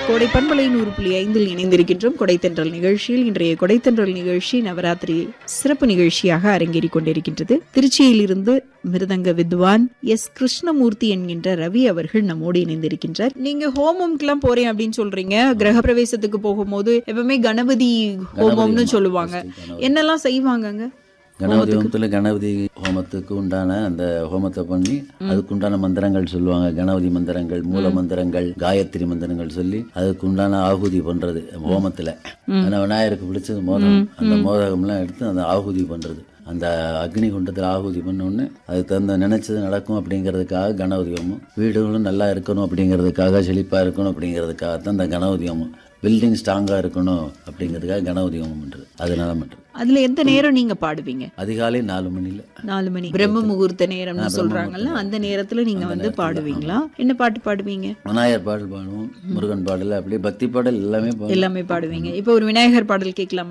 கோடை பண்பலை நூறு புள்ளி ஐந்தில் இணைந்திருக்கின்றோம் கொடைத்தென்றல் நிகழ்ச்சியில் இன்றைய கொடைத்தென்றல் நிகழ்ச்சி நவராத்திரி சிறப்பு நிகழ்ச்சியாக அரங்கேறிக் கொண்டிருக்கின்றது திருச்சியில் இருந்து மிருதங்க வித்வான் எஸ் கிருஷ்ணமூர்த்தி என்கின்ற ரவி அவர்கள் நம்மோடு இணைந்திருக்கின்றார் நீங்க ஹோமம்க்குலாம் போறேன் அப்படின்னு சொல்றீங்க கிரக பிரவேசத்துக்கு போகும்போது எப்பவுமே கணபதி ஹோமம்னு சொல்லுவாங்க என்னெல்லாம் செய்வாங்கங்க கணபதி ஹோமத்தில் கணபதி ஹோமத்துக்கு உண்டான அந்த ஹோமத்தை பண்ணி அதுக்கு உண்டான மந்திரங்கள் சொல்லுவாங்க கணபதி மந்திரங்கள் மூல மந்திரங்கள் காயத்ரி மந்திரங்கள் சொல்லி அதுக்கு உண்டான ஆகுதி பண்றது ஹோமத்துல ஆனா விநாயகருக்கு பிடிச்சது மோதகம் அந்த மோதகம்லாம் எடுத்து அந்த ஆகுதி பண்றது அந்த அக்னி குண்டத்தில் ஆகுதி பண்ண உடனே அதுக்கு தகுந்த நினைச்சது நடக்கும் அப்படிங்கிறதுக்காக கணபதி ஹோமம் வீடுகளும் நல்லா இருக்கணும் அப்படிங்கிறதுக்காக செழிப்பா இருக்கணும் அப்படிங்கிறதுக்காக தான் அந்த கணபதி ஹோமம் பில்டிங் ஸ்ட்ராங்காக இருக்கணும் அப்படிங்கிறதுக்காக கணபதி ஹோமம் பண்ணுறது அதனால பண்ணுறது அதுல எந்த நேரம் நீங்க பாடுவீங்க அதிகாலை நாலு மணியில் நாலு மணி பிரம்ம முகூர்த்த நேரம்னு சொல்றாங்கல்ல அந்த நேரத்துல நீங்க வந்து பாடுவீங்களா என்ன பாட்டு பாடுவீங்க விநாயகர் பாடல் பாடுவோம் முருகன் பாடல் அப்படியே பக்தி பாடல் எல்லாமே பாடுவோம் எல்லாமே பாடுவீங்க இப்போ ஒரு விநாயகர் பாடல் கேட்கலாம்